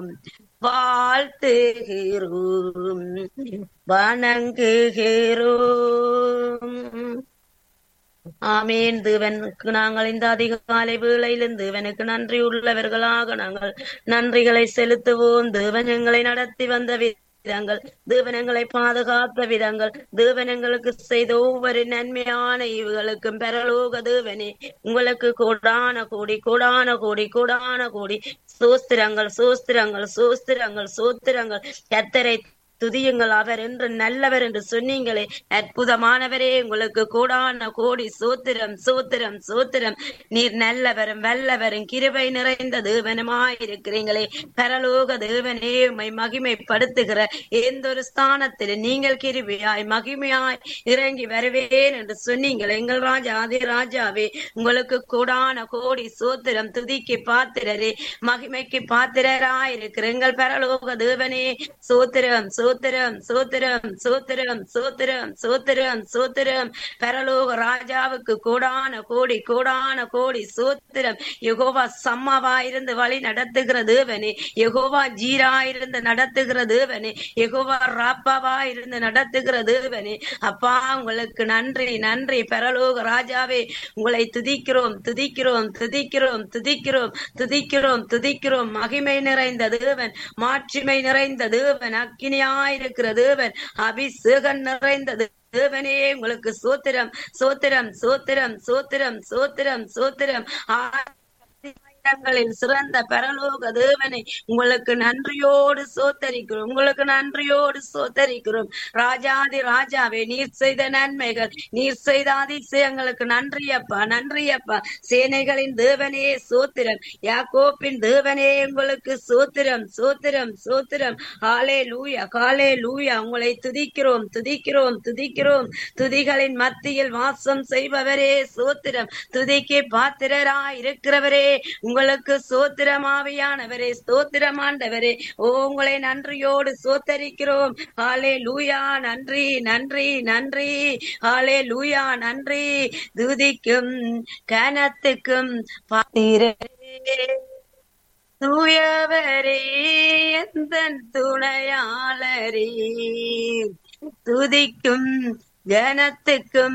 வாழ்த்துகிறோம் வணங்குகிறோம் ஆமேன் தேவனுக்கு நாங்கள் இந்த அதிகாலை வேளையிலும் தேவனுக்கு நன்றி உள்ளவர்களாக நாங்கள் நன்றிகளை செலுத்துவோம் தேவன் எங்களை நடத்தி வந்த விதங்கள் தேவனங்களை பாதுகாத்த விதங்கள் தேவனங்களுக்கு செய்த ஒவ்வொரு நன்மையான இவுகளுக்கும் பரலோக தேவனே உங்களுக்கு கோடான கோடி கோடான கோடி கோடான கோடி சோஸ்திரங்கள் சோஸ்திரங்கள் சோஸ்திரங்கள் சோஸ்திரங்கள் கத்தரை துதியுங்கள் அவர் என்று நல்லவர் என்று சொன்னீங்களே அற்புதமானவரே உங்களுக்கு கோடான கோடி சோத்திரம் சோத்திரம் சோத்திரம் நீர் நல்லவரும் வல்லவரும் கிருபை நிறைந்த தேவனுமாயிருக்கிறீங்களே பரலோக தேவனே உம்மை மகிமைப்படுத்துகிற எந்த ஒரு ஸ்தானத்தில் நீங்கள் கிருபியாய் மகிமையாய் இறங்கி வருவேன் என்று சொன்னீங்களே எங்கள் ராஜா ஆதி ராஜாவே உங்களுக்கு கோடான கோடி சோத்திரம் துதிக்கு பாத்திரரே மகிமைக்கு பாத்திரராயிருக்கிற எங்கள் பரலோக தேவனே சோத்திரம் சோத்திரம் சோத்திரம் சோத்திரம் சோத்திரம் சோத்திரம் சோத்திரம் பரலோக ராஜாவுக்கு கோடான கோடி கோடான கோடி சோத்திரம் யெகோவா சம்மாவா இருந்து வழி நடத்துகிற தேவனே யெகோவா ஜீரா இருந்து நடத்துகிற தேவனே யெகோவா ராப்பாவா இருந்து நடத்துகிற தேவனே அப்பா உங்களுக்கு நன்றி நன்றி பரலோக ராஜாவே உங்களை துதிக்கிறோம் துதிக்கிறோம் துதிக்கிறோம் துதிக்கிறோம் துதிக்கிறோம் துதிக்கிறோம் மகிமை நிறைந்த தேவன் மாட்சிமை நிறைந்த தேவன் அக்கினியாயிருக்கிற தேவன் அபிஷேகம் நிறைந்த தேவனே உங்களுக்கு சோத்திரம் சோத்திரம் சோத்திரம் சோத்திரம் சோத்திரம் சோத்திரம் ஆயிரங்களில் சிறந்த பரலோக தேவனை உங்களுக்கு நன்றியோடு சோத்தரிக்கிறோம் உங்களுக்கு நன்றியோடு சோத்தரிக்கிறோம் ராஜாதி ராஜாவே நீர் செய்த நன்மைகள் நீர் செய்த அதிசயங்களுக்கு நன்றி அப்பா நன்றி அப்பா சேனைகளின் தேவனே சோத்திரம் யாக்கோப்பின் தேவனே உங்களுக்கு சோத்திரம் சோத்திரம் சோத்திரம் காலே லூயா காலே லூயா உங்களை துதிக்கிறோம் துதிக்கிறோம் துதிக்கிறோம் துதிகளின் மத்தியில் வாசம் செய்பவரே சோத்திரம் துதிக்கு பாத்திரராய் இருக்கிறவரே உங்களுக்கு சோத்திரமாவியானவரே ஸ்தோத்திரமாண்டவரே ஓ உங்களை நன்றியோடு சோத்தரிக்கிறோம் ஆலே லூயா நன்றி நன்றி நன்றி ஆலே லூயா நன்றி துதிக்கும் கனத்துக்கும் பாத்திரே தூயவரே எந்த துணையாளரே துதிக்கும் கனத்துக்கும்